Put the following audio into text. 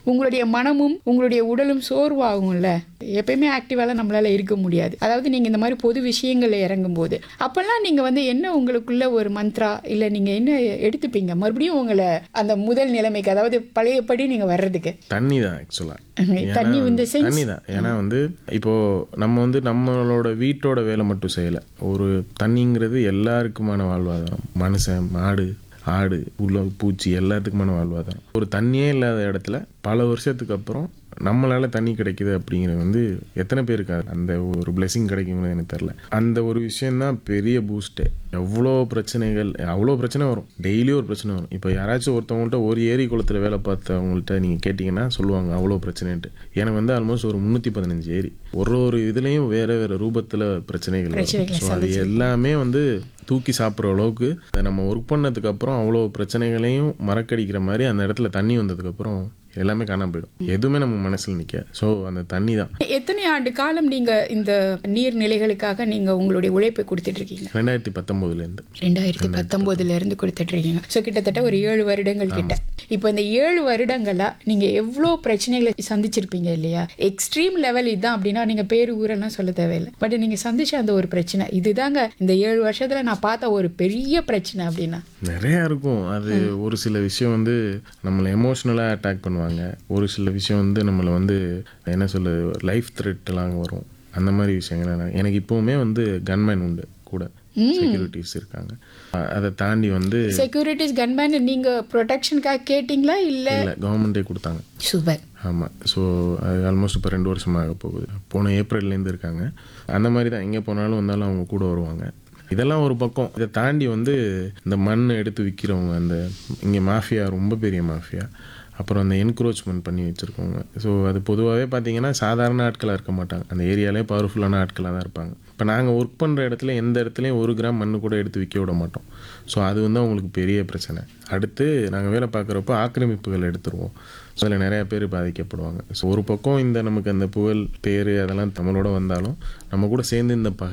உங்களுடைய மனமும் உங்களுடைய உடலும் சோர்வாகும்ல எப்பயுமே ஆக்டிவால நம்மளால இருக்க முடியாது அதாவது நீங்க இந்த மாதிரி பொது விஷயங்கள்ல இறங்கும் போது அப்பெல்லாம் நீங்க வந்து என்ன உங்களுக்குள்ள ஒரு மந்த்ரா இல்ல நீங்க என்ன எடுத்துப்பீங்க மறுபடியும் உங்களை அந்த முதல் நிலைமைக்கு அதாவது பழையபடி நீங்க வர்றதுக்கு தண்ணி தான் ஆக்சுவலாக தண்ணி இந்த சென்ஸ் தண்ணி தான் ஏன்னா வந்து இப்போ நம்ம வந்து நம்மளோட வீட்டோட வேலை மட்டும் செய்யலை ஒரு தண்ணிங்கிறது எல்லாருக்குமான வாழ்வாதாரம் மனுஷன் மாடு ஆடு உள்ள பூச்சி எல்லாத்துக்குமான வாழ்வாதாரம் ஒரு தண்ணியே இல்லாத இடத்துல பல வருஷத்துக்கு அப்புறம் நம்மளால தண்ணி கிடைக்குது அப்படிங்கிறது வந்து எத்தனை பேருக்கு அது- அந்த ஒரு blessing கிடைக்குங்கிறது எனக்கு தெரில அந்த ஒரு விஷயம்தான் பெரிய பூஸ்ட்டு எவ்வளோ பிரச்சனைகள் அவ்வளோ பிரச்சனை வரும் டெய்லி ஒரு பிரச்சனை வரும் இப்போ யாராச்சும் ஒருத்தவங்கள்ட்ட ஒரு ஏரி குளத்தில் வேலை பார்த்தவங்கள்ட்ட நீங்கள் கேட்டிங்கன்னா சொல்லுவாங்க அவ்வளோ பிரச்சனைன்ட்டு எனக்கு வந்து ஆல்மோஸ்ட் ஒரு முந்நூற்றி பதினஞ்சு ஏரி ஒரு ஒரு இதுலேயும் வேறு வேறு ரூபத்தில் பிரச்சனைகள் வரும் ஸோ அது எல்லாமே வந்து தூக்கி சாப்பிட்ற அளவுக்கு அதை நம்ம ஒர்க் பண்ணதுக்கு அப்புறம் அவ்வளோ பிரச்சனைகளையும் மறக்கடிக்கிற மாதிரி அந்த இடத்துல தண்ணி வந்ததுக்கப்புறம் எல்லாமே காணாம போயிடும் எதுவுமே நம்ம மனசில் நிற்க ஸோ அந்த தண்ணி தான் எத்தனை ஆண்டு காலம் நீங்க இந்த நீர்நிலைகளுக்காக நீங்க உங்களுடைய உழைப்பை கொடுத்துட்டு இருக்கீங்க ரெண்டாயிரத்தி பத்தொம்போதுலேருந்து ரெண்டாயிரத்தி பத்தொன்பதுல இருந்து கொடுத்துட்டு இருக்கீங்க ஸோ கிட்டத்தட்ட ஒரு ஏழு வருடங்கள் கிட்ட இப்போ இந்த ஏழு வருடங்களா நீங்க எவ்வளோ பிரச்சனைகளை சந்திச்சிருப்பீங்க இல்லையா எக்ஸ்ட்ரீம் லெவல் இதுதான் அப்படின்னா நீங்க பேரு ஊரெல்லாம் சொல்ல தேவையில்லை பட் நீங்க சந்திச்ச அந்த ஒரு பிரச்சனை இதுதாங்க இந்த ஏழு வருஷத்துல நான் பார்த்த ஒரு பெரிய பிரச்சனை அப்படின்னா நிறையா இருக்கும் அது ஒரு சில விஷயம் வந்து நம்மளை எமோஷ்னலாக அட்டாக் பண்ணுவாங்க ஒரு சில விஷயம் வந்து நம்மளை வந்து என்ன சொல்ல லைஃப் த்ரெட்லாம் வரும் அந்த மாதிரி விஷயங்கள் எல்லாம். எனக்கு இப்போவுமே வந்து கன்மேன் உண்டு கூட செக்யூரிட்டிஸ் இருக்காங்க அ- அதை தாண்டி வந்து செக்யூரிட்டிஸ் கன்மேன் நீங்க ப்ரொடெக்ஷனுக்காக கேட்டிங்களா இல்ல இல்லை கவர்மெண்ட்டே கொடுத்தாங்க சூப்பர் ஆமாம் ஸோ அது ஆல்மோஸ்ட் இப்போ ரெண்டு வருஷமாக போகுது போன ஏப்ரல்லேருந்து இருக்காங்க அந்த மாதிரி தான் எங்கே போனாலும் வந்தாலும் அவங்க கூட வருவாங்க இதெல்லாம் ஒரு பக்கம் இதை தாண்டி வந்து இந்த மண் எடுத்து விற்கிறவங்க அந்த இங்கே மாஃபியா ரொம்ப பெரிய மாஃபியா அப்புறம் அந்த என்க்ரோச்மெண்ட் பண்ணி வச்சுருக்கவங்க ஸோ அது பொதுவாகவே பார்த்தீங்கன்னா சாதாரண ஆட்களாக இருக்க மாட்டாங்க அந்த ஏரியாலே பவர்ஃபுல்லான ஆட்களாக தான் இருப்பாங்க இப்போ நாங்கள் ஒர்க் பண்ணுற இடத்துல எந்த இடத்துலையும் ஒரு கிராம் மண்ணு கூட எடுத்து விற்க விட மாட்டோம் ஸோ அது வந்து அவங்களுக்கு பெரிய பிரச்சனை அடுத்து நாங்கள் வேலை பார்க்குறப்போ ஆக்கிரமிப்புகள் எடுத்துருவோம் ஸோ அதில் நிறையா பேர் பாதிக்கப்படுவாங்க ஸோ ஒரு பக்கம் இந்த நமக்கு அந்த புகழ் பேர் அதெல்லாம் தமிழோட வந்தாலும் நம்ம கூட சேர்ந்து இந்த பகை